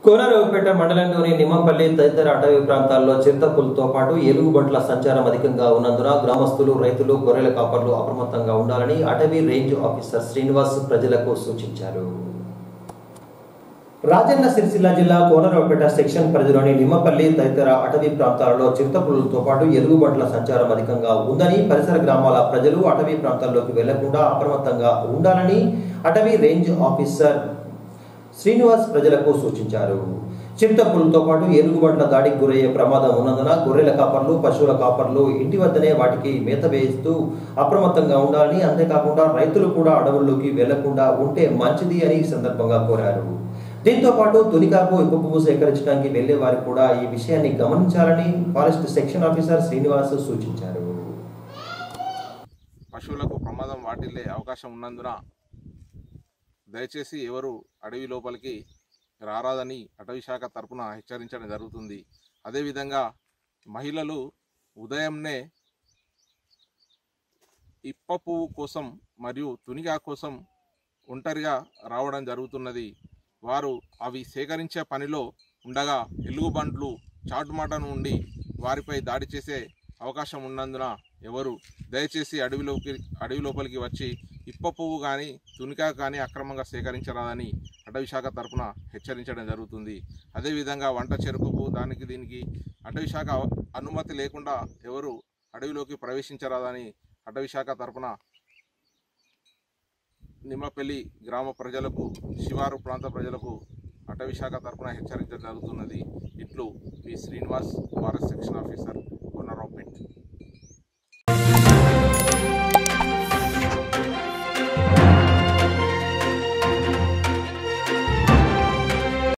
కోనరావుపేట మండలంలోని నిమ్మపల్లి తదితర అటవీ ప్రాంతాల్లో చిరుతపులతో పాటు ఎలుగుబంట్ల సంచారం అధికంగా ఉన్నందున గ్రామస్తులు రైతులు గొర్రెల కాపర్లు అప్రమత్తంగా ఉండాలని అటవీ రేంజ్ ఆఫీసర్ శ్రీనివాస్ ప్రజలకు సూచించారు రాజన్న సిరిసిల్ల జిల్లా కోనరావుపేట సెక్షన్ పరిధిలోని నిమ్మపల్లి తదితర అటవీ ప్రాంతాలలో చిరుతపులతో పాటు ఎలుగుబంట్ల సంచారం అధికంగా ఉందని పరిసర గ్రామాల ప్రజలు అటవీ ప్రాంతాల్లోకి వెళ్లకుండా అప్రమత్తంగా ఉండాలని అటవీ రేంజ్ ఆఫీసర్ శ్రీనివాస్ ప్రజలకు సూచించారు చిరుతపులతో పాటు ఎలుగుబంట్ల దాడికి గురయ్యే ప్రమాదం ఉన్నందున గొర్రెల కాపర్లు పశువుల కాపర్లు ఇంటి వద్దనే వాటికి మేత వేయిస్తూ అప్రమత్తంగా ఉండాలని అంతేకాకుండా రైతులు కూడా అడవుల్లోకి వెళ్లకుండా ఉంటే మంచిది అని ఈ సందర్భంగా కోరారు దీంతో పాటు తునికాకు ఇప్ప పువ్వు సేకరించడానికి వెళ్లే వారు కూడా ఈ విషయాన్ని గమనించాలని ఫారెస్ట్ సెక్షన్ ఆఫీసర్ శ్రీనివాస్ సూచించారు పశువులకు ప్రమాదం వాటిల్లే అవకాశం ఉన్నందున దయచేసి ఎవరు అడవి లోపలికి రారాదని అటవీ శాఖ తరపున హెచ్చరించడం జరుగుతుంది అదేవిధంగా మహిళలు ఉదయంనే ఇప్ప పువ్వు కోసం మరియు తునిగా కోసం ఒంటరిగా రావడం జరుగుతున్నది వారు అవి సేకరించే పనిలో ఉండగా ఎలుగుబంట్లు చాటుమాటను ఉండి వారిపై దాడి చేసే అవకాశం ఉన్నందున ఎవరు దయచేసి అడవిలోకి అడవి లోపలికి వచ్చి ఇప్ప పువ్వు కానీ తునికా కానీ అక్రమంగా సేకరించరాదని అటవీ శాఖ తరపున హెచ్చరించడం జరుగుతుంది అదేవిధంగా వంట చెరుకుకు దానికి దీనికి అటవీ శాఖ అనుమతి లేకుండా ఎవరు అడవిలోకి ప్రవేశించరాదని అటవీ శాఖ తరపున నిమ్మపల్లి గ్రామ ప్రజలకు శివారు ప్రాంత ప్రజలకు అటవీ శాఖ తరపున హెచ్చరించడం జరుగుతున్నది ఇట్లు P Srinivas forest section officer కొనరావుపేట్